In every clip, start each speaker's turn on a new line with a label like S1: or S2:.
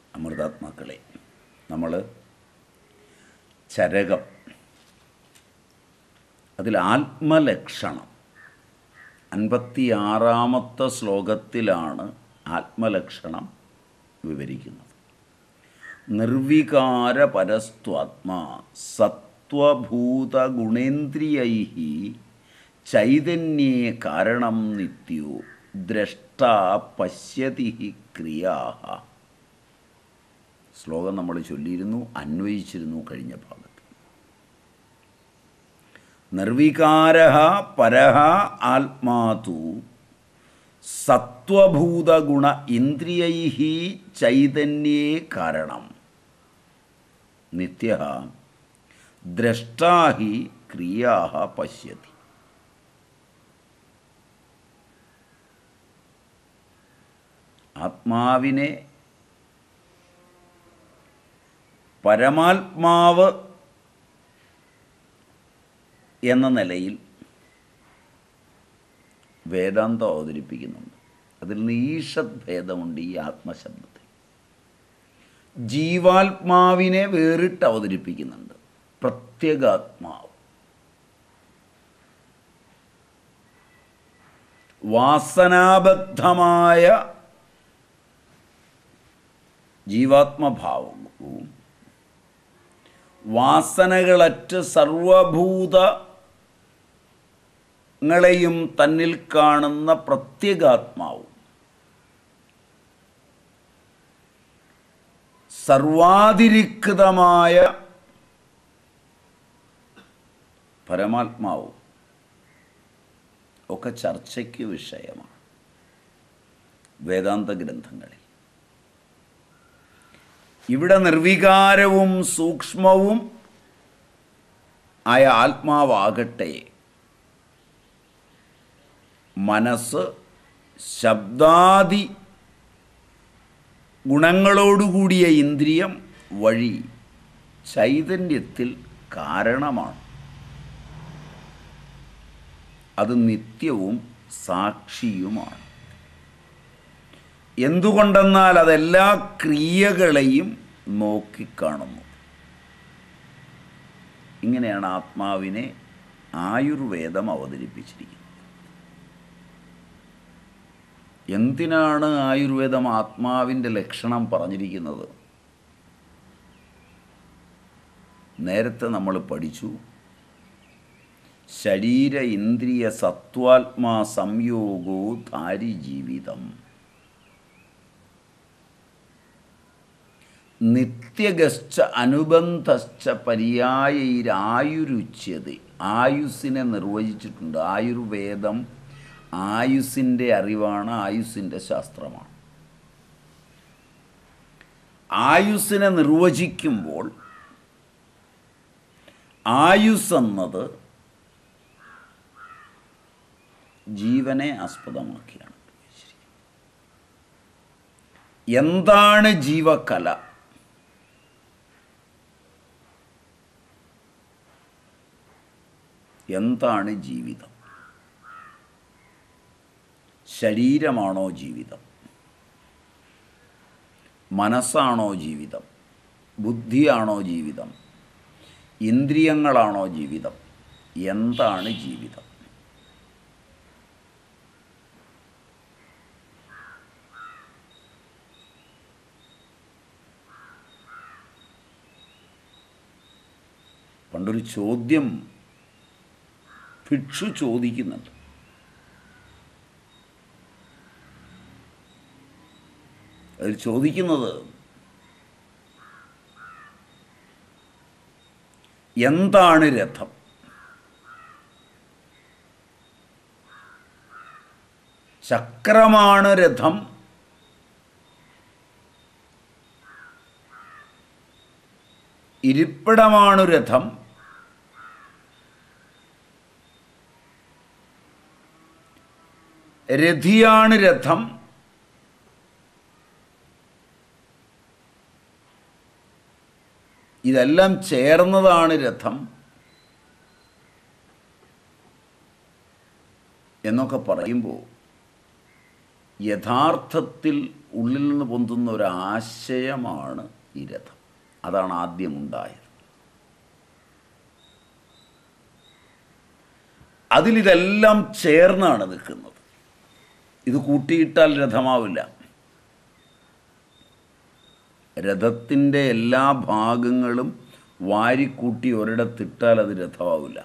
S1: അമൃതാത്മാക്കളെ നമ്മൾ ചരകം അതിൽ ആത്മലക്ഷണം അൻപത്തിയാറാമത്തെ ശ്ലോകത്തിലാണ് ആത്മലക്ഷണം വിവരിക്കുന്നത് നിർവികാര പരസ്ത്വാത്മാ സത്വഭൂതഗുണേന്ദ്രിയൈ ചൈതന്യേ കാരണം നിത്യോ ദ്രഷ്ട പശ്യതി ക്രിയാ ശ്ലോകം നമ്മൾ ചൊല്ലിയിരുന്നു അന്വയിച്ചിരുന്നു കഴിഞ്ഞ ഭാഗത്ത് നിർവികാര പരഹ ആത്മാതു സത്വഭൂതഗുണ ഇന്ദ്രിയൈ ചൈതന്യേ കാരണം നിത്യ ദ്രഷ്ടാഹി ക്രിയാ പശ്യതി ആത്മാവിനെ പരമാത്മാവ് എന്ന നിലയിൽ വേദാന്തം അവതരിപ്പിക്കുന്നുണ്ട് അതിൽ നിന്ന് ഈഷത് ഭേദമുണ്ട് ഈ ആത്മശബ്ദത്തിൽ ജീവാത്മാവിനെ വേറിട്ട് അവതരിപ്പിക്കുന്നുണ്ട് പ്രത്യേകാത്മാവ് വാസനാബദ്ധമായ ജീവാത്മഭാവവും വാസനകളറ്റ് സർവഭൂതങ്ങളെയും തന്നിൽ കാണുന്ന പ്രത്യേകാത്മാവും സർവാതിരിക്തമായ പരമാത്മാവും ഒക്കെ ചർച്ചയ്ക്ക് വിഷയമാണ് വേദാന്ത ഗ്രന്ഥങ്ങളിൽ ഇവിടെ നിർവികാരവും സൂക്ഷ്മവും ആയ ആത്മാവാകട്ടെ മനസ്സ് ശബ്ദാദി ഗുണങ്ങളോടുകൂടിയ ഇന്ദ്രിയം വഴി ചൈതന്യത്തിൽ കാരണമാണ് അത് നിത്യവും സാക്ഷിയുമാണ് എന്തുകൊണ്ടെന്നാൽ അതെല്ലാ ക്രിയകളെയും നോക്കിക്കാണുന്നു ഇങ്ങനെയാണ് ആത്മാവിനെ ആയുർവേദം അവതരിപ്പിച്ചിരിക്കുന്നത് എന്തിനാണ് ആയുർവേദം ആത്മാവിൻ്റെ ലക്ഷണം പറഞ്ഞിരിക്കുന്നത് നേരത്തെ നമ്മൾ പഠിച്ചു ശരീര ഇന്ദ്രിയ സത്വാത്മാ സംയോഗോ ധാരി ജീവിതം നിത്യഗശ്ച അനുബന്ധശ്ച പര്യായൈരായുരുച്യത ആയുസ്സിനെ നിർവചിച്ചിട്ടുണ്ട് ആയുർവേദം ആയുസ്സിൻ്റെ അറിവാണ് ആയുസ്സിൻ്റെ ശാസ്ത്രമാണ് ആയുസ്സിനെ നിർവചിക്കുമ്പോൾ ആയുസ് എന്നത് ജീവനെ ആസ്പദമാക്കിയാണ് എന്താണ് ജീവകല എന്താണ് ജീവിതം ശരീരമാണോ ജീവിതം മനസ്സാണോ ജീവിതം ബുദ്ധിയാണോ ജീവിതം ഇന്ദ്രിയങ്ങളാണോ ജീവിതം എന്താണ് ജീവിതം പണ്ടൊരു ചോദ്യം ഭിക്ഷു ചോദിക്കുന്നുണ്ട് അതിൽ ചോദിക്കുന്നത് എന്താണ് രഥം ചക്രമാണ് രഥം ഇരിപ്പിടമാണു രഥം രഥിയാണ് രഥം ഇതെല്ലാം ചേർന്നതാണ് രഥം എന്നൊക്കെ പറയുമ്പോൾ യഥാർത്ഥത്തിൽ ഉള്ളിൽ നിന്ന് പൊന്തുന്ന ഒരു ആശയമാണ് ഈ രഥം അതാണ് ആദ്യം ഉണ്ടായത് അതിലിതെല്ലാം ചേർന്നാണ് നിൽക്കുന്നത് ഇത് കൂട്ടിയിട്ടാൽ രഥമാവില്ല രഥത്തിൻ്റെ എല്ലാ ഭാഗങ്ങളും വാരിക്കൂട്ടി ഒരിടത്തിട്ടാൽ അത് രഥമാവില്ല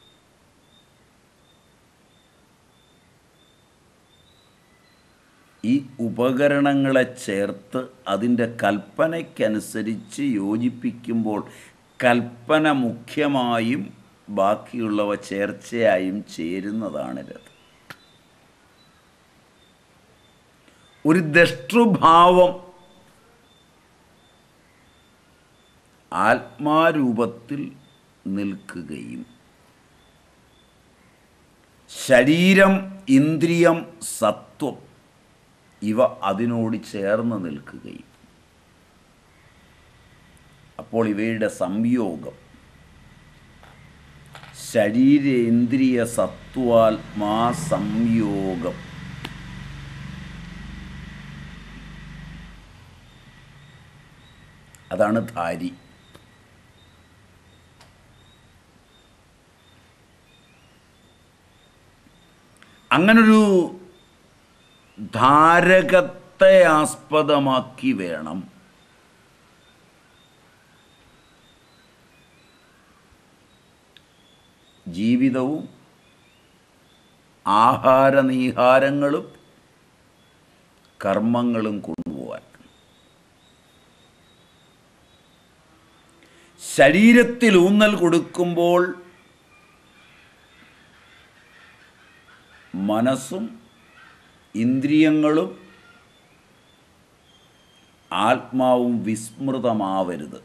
S1: ഈ ഉപകരണങ്ങളെ ചേർത്ത് അതിൻ്റെ കൽപ്പനയ്ക്കനുസരിച്ച് യോജിപ്പിക്കുമ്പോൾ കൽപ്പന മുഖ്യമായും ബാക്കിയുള്ളവ ചേർച്ചയായും ചേരുന്നതാണ് രഥം ഒരു ദഷ്ടൃഭാവം ആത്മാരൂപത്തിൽ നിൽക്കുകയും ശരീരം ഇന്ദ്രിയം സത്വം ഇവ അതിനോട് ചേർന്ന് നിൽക്കുകയും അപ്പോൾ ഇവയുടെ സംയോഗം ശരീരേന്ദ്രിയ സത്വാത്മാ സംയോഗം അതാണ് ധാരി അങ്ങനൊരു ധാരകത്തെ ആസ്പദമാക്കി വേണം ജീവിതവും ആഹാരനീഹാരങ്ങളും കർമ്മങ്ങളും കൊണ്ടുപോകാൻ ശരീരത്തിൽ ഊന്നൽ കൊടുക്കുമ്പോൾ മനസ്സും ഇന്ദ്രിയങ്ങളും ആത്മാവും വിസ്മൃതമാവരുത്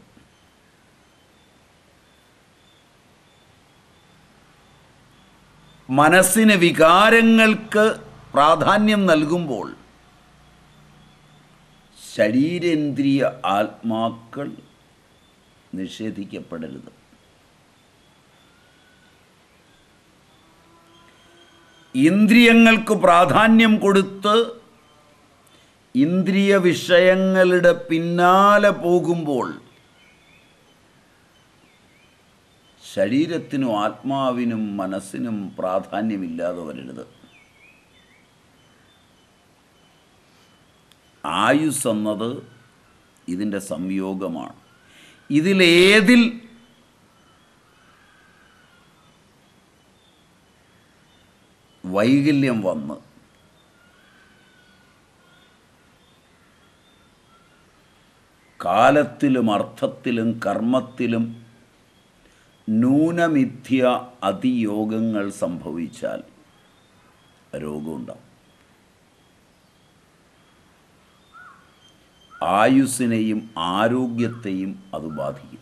S1: മനസ്സിന് വികാരങ്ങൾക്ക് പ്രാധാന്യം നൽകുമ്പോൾ ശരീരേന്ദ്രിയ ആത്മാക്കൾ നിഷേധിക്കപ്പെടരുത് ഇന്ദ്രിയങ്ങൾക്ക് പ്രാധാന്യം കൊടുത്ത് ഇന്ദ്രിയ വിഷയങ്ങളുടെ പിന്നാലെ പോകുമ്പോൾ ശരീരത്തിനും ആത്മാവിനും മനസ്സിനും പ്രാധാന്യമില്ലാതെ വരരുത് ആയുസ് എന്നത് ഇതിൻ്റെ സംയോഗമാണ് ഇതിലേതിൽ വൈകല്യം വന്ന് കാലത്തിലും അർത്ഥത്തിലും കർമ്മത്തിലും ന്യൂനമിഥ്യ അതിയോഗങ്ങൾ സംഭവിച്ചാൽ രോഗമുണ്ടാവും ആയുസ്സിനെയും ആരോഗ്യത്തെയും അത് ബാധിക്കും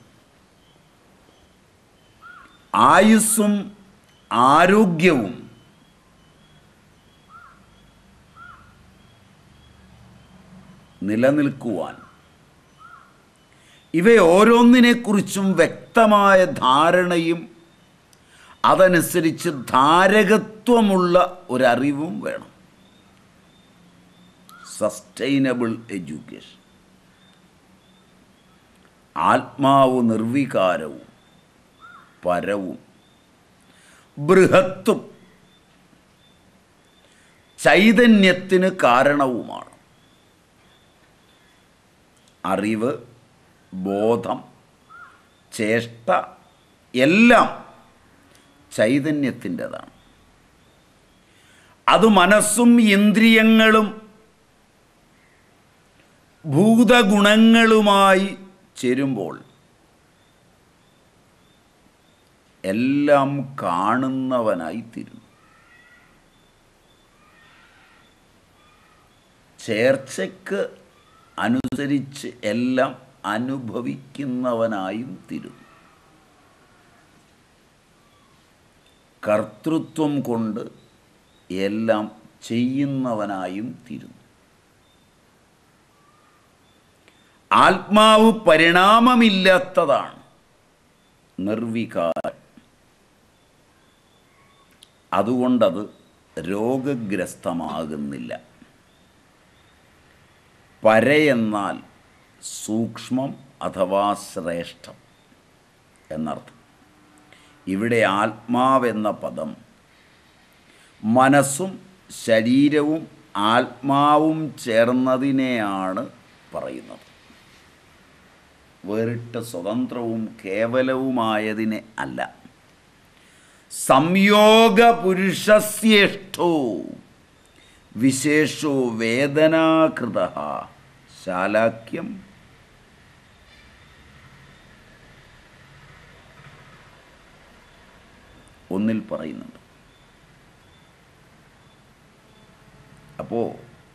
S1: ആയുസ്സും ആരോഗ്യവും നിലനിൽക്കുവാൻ ഇവ ഓരോന്നിനെക്കുറിച്ചും വ്യക്തമായ ധാരണയും അതനുസരിച്ച് ധാരകത്വമുള്ള ഒരറിവും വേണം സസ്റ്റൈനബിൾ എഡ്യൂക്കേഷൻ ആത്മാവ് നിർവികാരവും പരവും ബൃഹത്തും ചൈതന്യത്തിന് കാരണവുമാണ് അറിവ് ബോധം ചേഷ്ട എല്ലാം ചൈതന്യത്തിൻ്റെതാണ് അത് മനസ്സും ഇന്ദ്രിയങ്ങളും ഭൂതഗുണങ്ങളുമായി ചേരുമ്പോൾ എല്ലാം കാണുന്നവനായി തീരുന്നു ചേർച്ചയ്ക്ക് അനുസരിച്ച് എല്ലാം അനുഭവിക്കുന്നവനായും തീരുന്നു കർത്തൃത്വം കൊണ്ട് എല്ലാം ചെയ്യുന്നവനായും തീരുന്നു ആത്മാവ് പരിണാമമില്ലാത്തതാണ് നിർവികാരം അതുകൊണ്ടത് രോഗഗ്രസ്തമാകുന്നില്ല പരയെന്നാൽ സൂക്ഷ്മം അഥവാ ശ്രേഷ്ഠം എന്നർത്ഥം ഇവിടെ ആത്മാവെന്ന പദം മനസ്സും ശരീരവും ആത്മാവും ചേർന്നതിനെയാണ് പറയുന്നത് വേറിട്ട സ്വതന്ത്രവും കേവലവുമായതിനെ അല്ല സംയോഗ പുരുഷസ്യേഷ്ടോ വിശേഷോ വേദനാകൃത ശാലാക്യം ഒന്നിൽ പറയുന്നുണ്ട് അപ്പോൾ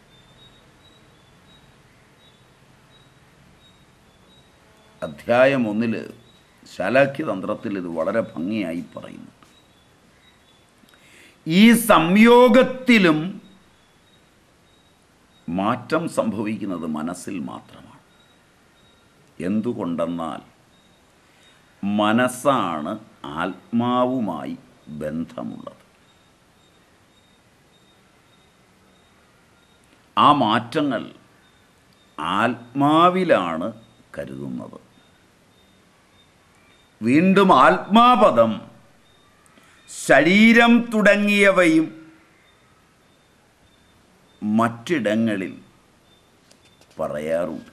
S1: അധ്യായം ഒന്നിൽ ശാലാക്യതന്ത്രത്തിൽ ഇത് വളരെ ഭംഗിയായി പറയുന്നു ഈ സംയോഗത്തിലും മാറ്റം സംഭവിക്കുന്നത് മനസ്സിൽ മാത്രമാണ് എന്തുകൊണ്ടെന്നാൽ മനസ്സാണ് ആത്മാവുമായി ബന്ധമുള്ളത് ആ മാറ്റങ്ങൾ ആത്മാവിലാണ് കരുതുന്നത് വീണ്ടും ആത്മാപദം ശരീരം തുടങ്ങിയവയും മറ്റിടങ്ങളിൽ പറയാറുണ്ട്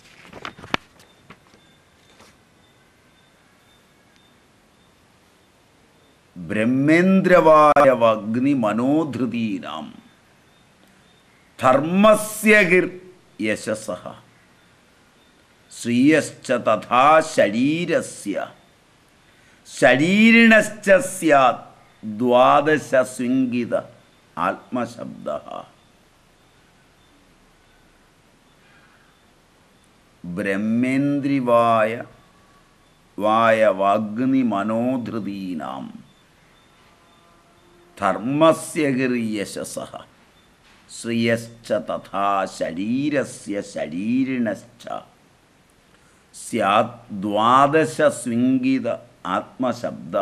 S1: ബ്രഹ്മേന്ദ്രവായ അഗ്നി മനോധൃതീനാം ധർമ്മസ്യഗിർ യശസ ശ്രീയശ്ച തഥാ ശരീരസ്യ ശരീരിണശ്ച സ്യാത് ദ്വാദശ സ്വിംഗിത ആത്മശബ്ദ ബ്രഹ്മേന്ദ്രിവായ വായ വാഗ്നി മനോധൃതീനാം ധർമ്മസ്യഗിർയശസ ശ്രിയശ്ച തഥാ ശരീരസ്യ ശരീരിണശ്ച സ്യാത് ദ്വാദശ സ്വിംഗിത ആത്മശബ്ദ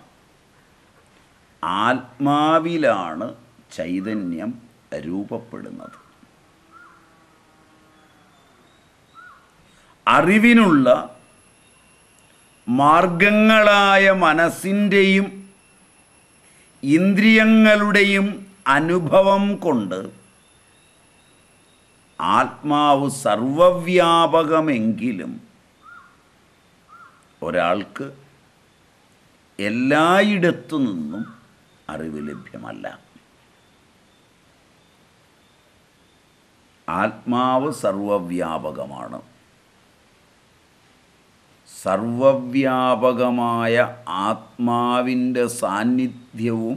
S1: ആത്മാവിലാണ് ചൈതന്യം രൂപപ്പെടുന്നത് അറിവിനുള്ള മാർഗങ്ങളായ മനസ്സിൻ്റെയും ഇന്ദ്രിയങ്ങളുടെയും അനുഭവം കൊണ്ട് ആത്മാവ് സർവവ്യാപകമെങ്കിലും ഒരാൾക്ക് എല്ലായിടത്തു നിന്നും അറിവ് ലഭ്യമല്ല ആത്മാവ് സർവവ്യാപകമാണ് സർവവ്യാപകമായ ആത്മാവിൻ്റെ സാന്നിധ്യവും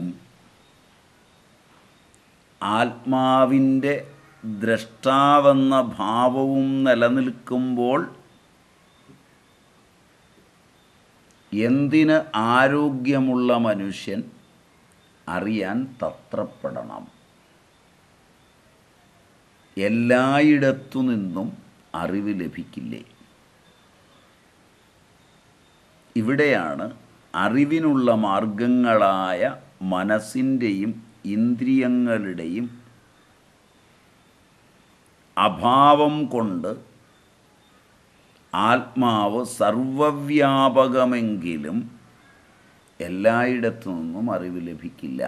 S1: ആത്മാവിൻ്റെ ദ്രഷ്ടാവെന്ന ഭാവവും നിലനിൽക്കുമ്പോൾ എന്തിന് ആരോഗ്യമുള്ള മനുഷ്യൻ അറിയാൻ തത്രപ്പെടണം എല്ലായിടത്തു നിന്നും അറിവ് ലഭിക്കില്ലേ ഇവിടെയാണ് അറിവിനുള്ള മാർഗങ്ങളായ മനസ്സിൻ്റെയും ഇന്ദ്രിയങ്ങളുടെയും അഭാവം കൊണ്ട് ആത്മാവ് സർവവ്യാപകമെങ്കിലും എല്ലായിടത്തു നിന്നും അറിവ് ലഭിക്കില്ല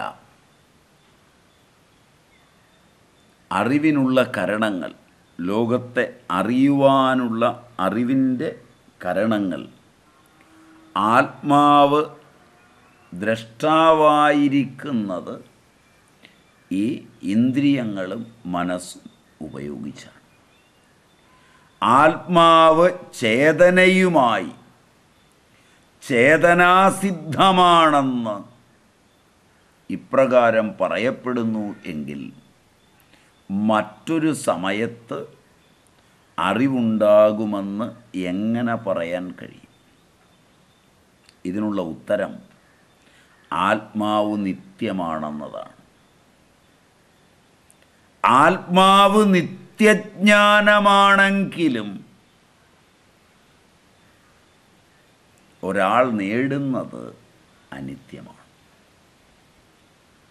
S1: അറിവിനുള്ള കരണങ്ങൾ ലോകത്തെ അറിയുവാനുള്ള അറിവിൻ്റെ കരണങ്ങൾ ആത്മാവ് ദ്രഷ്ടാവായിരിക്കുന്നത് ഈ ഇന്ദ്രിയങ്ങളും മനസ്സും ഉപയോഗിച്ചാണ് ആത്മാവ് ചേതനയുമായി ചേതനാസിദ്ധമാണെന്ന് ഇപ്രകാരം പറയപ്പെടുന്നു എങ്കിൽ മറ്റൊരു സമയത്ത് അറിവുണ്ടാകുമെന്ന് എങ്ങനെ പറയാൻ കഴിയും ഇതിനുള്ള ഉത്തരം ആത്മാവ് നിത്യമാണെന്നതാണ് ആത്മാവ് നിത്യജ്ഞാനമാണെങ്കിലും ഒരാൾ നേടുന്നത് അനിത്യമാണ്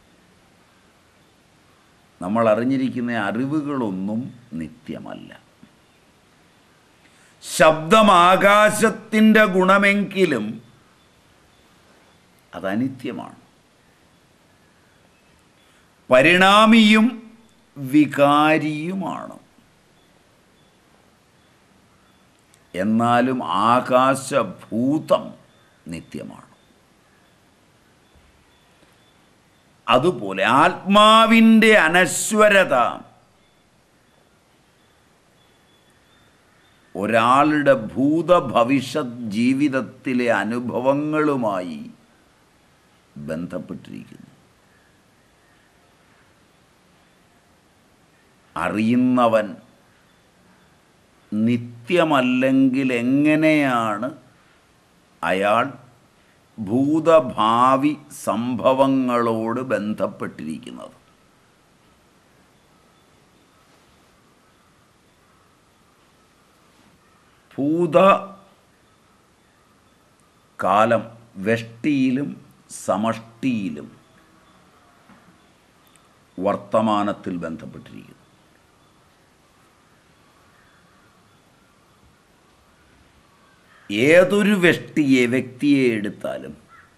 S1: നമ്മൾ അറിഞ്ഞിരിക്കുന്ന അറിവുകളൊന്നും നിത്യമല്ല ശബ്ദം ആകാശത്തിൻ്റെ ഗുണമെങ്കിലും അതനിത്യമാണ് പരിണാമിയും വികാരിയുമാണ് എന്നാലും ആകാശഭൂതം നിത്യമാണ് അതുപോലെ ആത്മാവിൻ്റെ അനശ്വരത ഒരാളുടെ ഭൂതഭവിഷ്യത് ജീവിതത്തിലെ അനുഭവങ്ങളുമായി ബന്ധപ്പെട്ടിരിക്കുന്നു അറിയുന്നവൻ നിത്യമല്ലെങ്കിൽ എങ്ങനെയാണ് അയാൾ ഭൂതഭാവി സംഭവങ്ങളോട് ബന്ധപ്പെട്ടിരിക്കുന്നത് ഭൂത കാലം വെഷ്ടിയിലും സമഷ്ടിയിലും വർത്തമാനത്തിൽ ബന്ധപ്പെട്ടിരിക്കുന്നു ഏതൊരു വ്യക്തിയെ വ്യക്തിയെ എടുത്താലും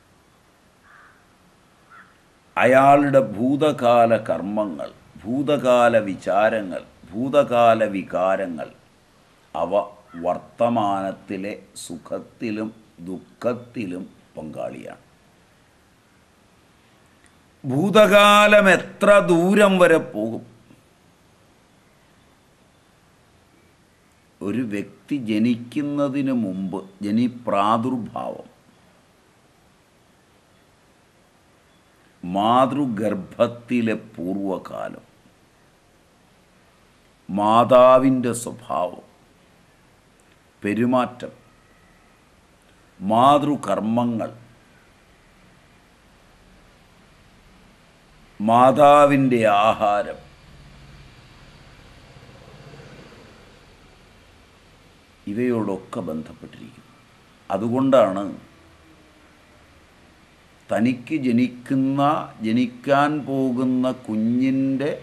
S1: അയാളുടെ ഭൂതകാല കർമ്മങ്ങൾ ഭൂതകാല വിചാരങ്ങൾ ഭൂതകാല വികാരങ്ങൾ അവ വർത്തമാനത്തിലെ സുഖത്തിലും ദുഃഖത്തിലും പങ്കാളിയാണ് ഭൂതകാലം എത്ര ദൂരം വരെ പോകും ഒരു വ്യക്തി ജനിക്കുന്നതിന് മുമ്പ് ജനി പ്രാദുർഭാവം മാതൃഗർഭത്തിലെ പൂർവകാലം മാതാവിൻ്റെ സ്വഭാവം പെരുമാറ്റം മാതൃകർമ്മങ്ങൾ മാതാവിൻ്റെ ആഹാരം ഇവയോടൊക്കെ ബന്ധപ്പെട്ടിരിക്കുന്നു അതുകൊണ്ടാണ് തനിക്ക് ജനിക്കുന്ന ജനിക്കാൻ പോകുന്ന കുഞ്ഞിൻ്റെ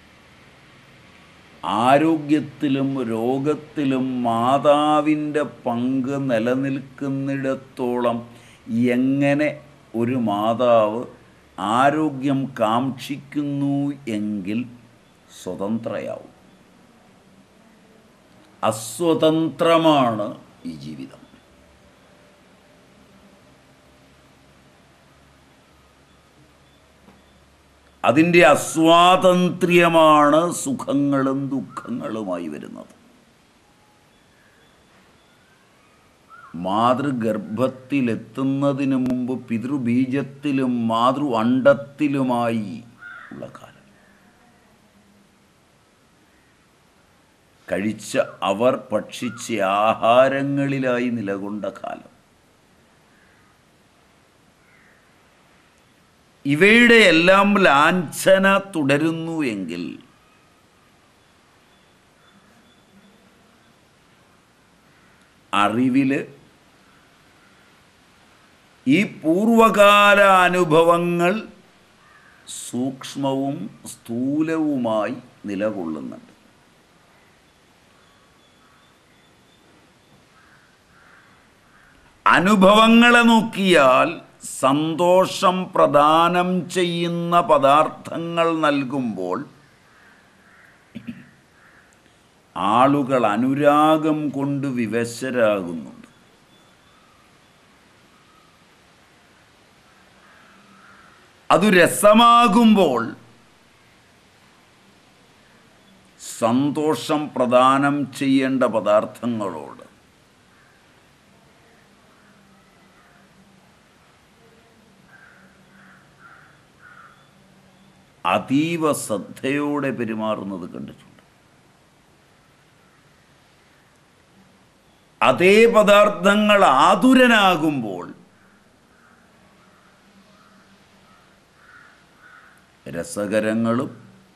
S1: ആരോഗ്യത്തിലും രോഗത്തിലും മാതാവിൻ്റെ പങ്ക് നിലനിൽക്കുന്നിടത്തോളം എങ്ങനെ ഒരു മാതാവ് ആരോഗ്യം കാക്ഷിക്കുന്നു എങ്കിൽ സ്വതന്ത്രയാവും അസ്വതന്ത്രമാണ് ഈ ജീവിതം അതിൻ്റെ അസ്വാതന്ത്ര്യമാണ് സുഖങ്ങളും ദുഃഖങ്ങളുമായി വരുന്നത് മാതൃഗർഭത്തിലെത്തുന്നതിന് മുമ്പ് പിതൃബീജത്തിലും മാതൃ അണ്ടത്തിലുമായി ഉള്ള കാലം കഴിച്ച അവർ ഭക്ഷിച്ച ആഹാരങ്ങളിലായി നിലകൊണ്ട കാലം ഇവയുടെ എല്ലാം ലാഞ്ചന തുടരുന്നു എങ്കിൽ അറിവിൽ ഈ പൂർവകാല അനുഭവങ്ങൾ സൂക്ഷ്മവും സ്ഥൂലവുമായി നിലകൊള്ളുന്നുണ്ട് അനുഭവങ്ങളെ നോക്കിയാൽ സന്തോഷം പ്രദാനം ചെയ്യുന്ന പദാർത്ഥങ്ങൾ നൽകുമ്പോൾ ആളുകൾ അനുരാഗം കൊണ്ട് വിവശരാകുന്നുണ്ട് അതു രസമാകുമ്പോൾ സന്തോഷം പ്രദാനം ചെയ്യേണ്ട പദാർത്ഥങ്ങളോട് അതീവ ശ്രദ്ധയോടെ പെരുമാറുന്നത് കണ്ടിട്ടുണ്ട് അതേ പദാർത്ഥങ്ങൾ ആതുരനാകുമ്പോൾ രസകരങ്ങളും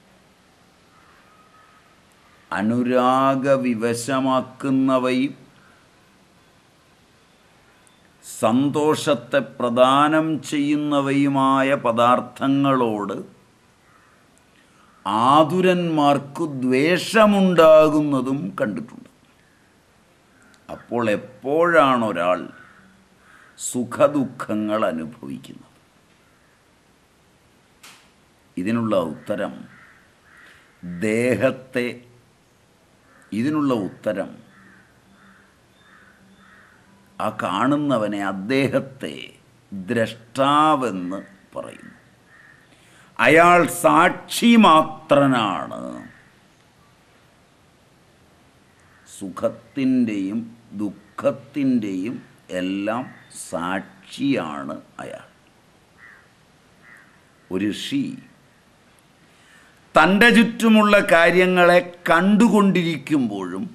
S1: അനുരാഗവിവശമാക്കുന്നവയും സന്തോഷത്തെ പ്രദാനം ചെയ്യുന്നവയുമായ പദാർത്ഥങ്ങളോട് ആതുരന്മാർക്ക് ദ്വേഷമുണ്ടാകുന്നതും കണ്ടിട്ടുണ്ട് അപ്പോൾ എപ്പോഴാണ് ഒരാൾ സുഖദുഃഖങ്ങൾ അനുഭവിക്കുന്നത് ഇതിനുള്ള ഉത്തരം ദേഹത്തെ ഇതിനുള്ള ഉത്തരം ആ കാണുന്നവനെ അദ്ദേഹത്തെ ദ്രഷ്ടാവെന്ന് പറയുന്നു അയാൾ സാക്ഷി മാത്രനാണ് സുഖത്തിൻ്റെയും ദുഃഖത്തിൻ്റെയും എല്ലാം സാക്ഷിയാണ് അയാൾ ഒരു ഋഷി തൻ്റെ ചുറ്റുമുള്ള കാര്യങ്ങളെ കണ്ടുകൊണ്ടിരിക്കുമ്പോഴും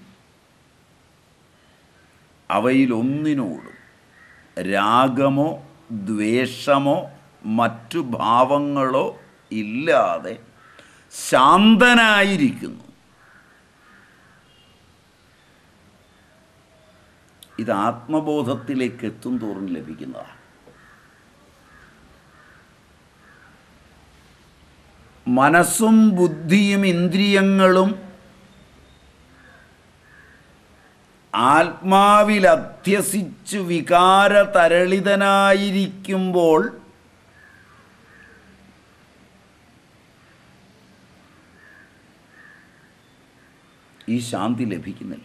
S1: അവയിലൊന്നിനോടും രാഗമോ ദ്വേഷമോ മറ്റു ഭാവങ്ങളോ ഇല്ലാതെ ശാന്തനായിരിക്കുന്നു ഇത് ആത്മബോധത്തിലേക്ക് എത്തും തോറും ലഭിക്കുന്നതാണ് മനസ്സും ബുദ്ധിയും ഇന്ദ്രിയങ്ങളും ആത്മാവിൽ അധ്യസിച്ചു വികാര തരളിതനായിരിക്കുമ്പോൾ ഈ ശാന്തി ലഭിക്കുന്നില്ല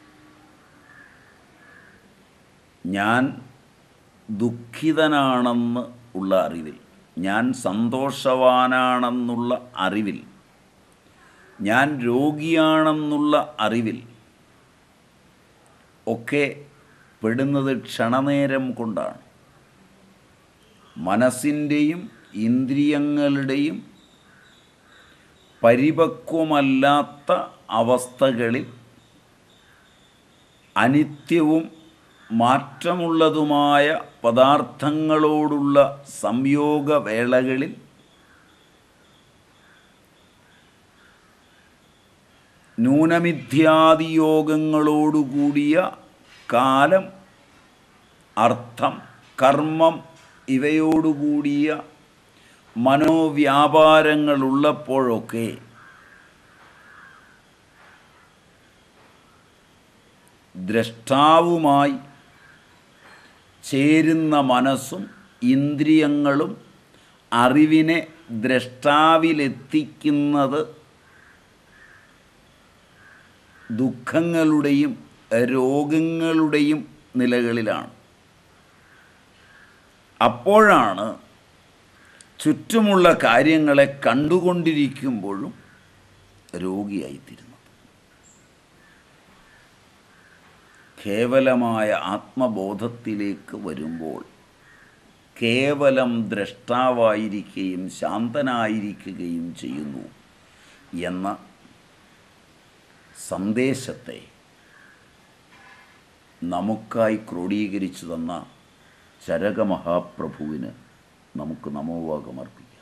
S1: ഞാൻ ദുഃഖിതനാണെന്ന് ഉള്ള അറിവിൽ ഞാൻ സന്തോഷവാനാണെന്നുള്ള അറിവിൽ ഞാൻ രോഗിയാണെന്നുള്ള അറിവിൽ ഒക്കെ പെടുന്നത് ക്ഷണനേരം കൊണ്ടാണ് മനസ്സിൻ്റെയും ഇന്ദ്രിയങ്ങളുടെയും പരിപക്വമല്ലാത്ത അവസ്ഥകളിൽ അനിത്യവും മാറ്റമുള്ളതുമായ പദാർത്ഥങ്ങളോടുള്ള സംയോഗവേളകളിൽ ന്യൂനമിഥ്യാദിയോഗങ്ങളോടുകൂടിയ കാലം അർത്ഥം കർമ്മം ഇവയോടുകൂടിയ മനോവ്യാപാരങ്ങളുള്ളപ്പോഴൊക്കെ ദ്രഷ്ടാവുമായി ചേരുന്ന മനസ്സും ഇന്ദ്രിയങ്ങളും അറിവിനെ ദ്രഷ്ടാവിലെത്തിക്കുന്നത് ദുഃഖങ്ങളുടെയും രോഗങ്ങളുടെയും നിലകളിലാണ് അപ്പോഴാണ് ചുറ്റുമുള്ള കാര്യങ്ങളെ കണ്ടുകൊണ്ടിരിക്കുമ്പോഴും രോഗിയായിത്തീരുന്നത് കേവലമായ ആത്മബോധത്തിലേക്ക് വരുമ്പോൾ കേവലം ദ്രഷ്ടാവായിരിക്കുകയും ശാന്തനായിരിക്കുകയും ചെയ്യുന്നു എന്ന സന്ദേശത്തെ നമുക്കായി ക്രോഡീകരിച്ചു തന്ന ചരകമഹാപ്രഭുവിന് നമുക്ക് നമോവാകമർപ്പിക്കാം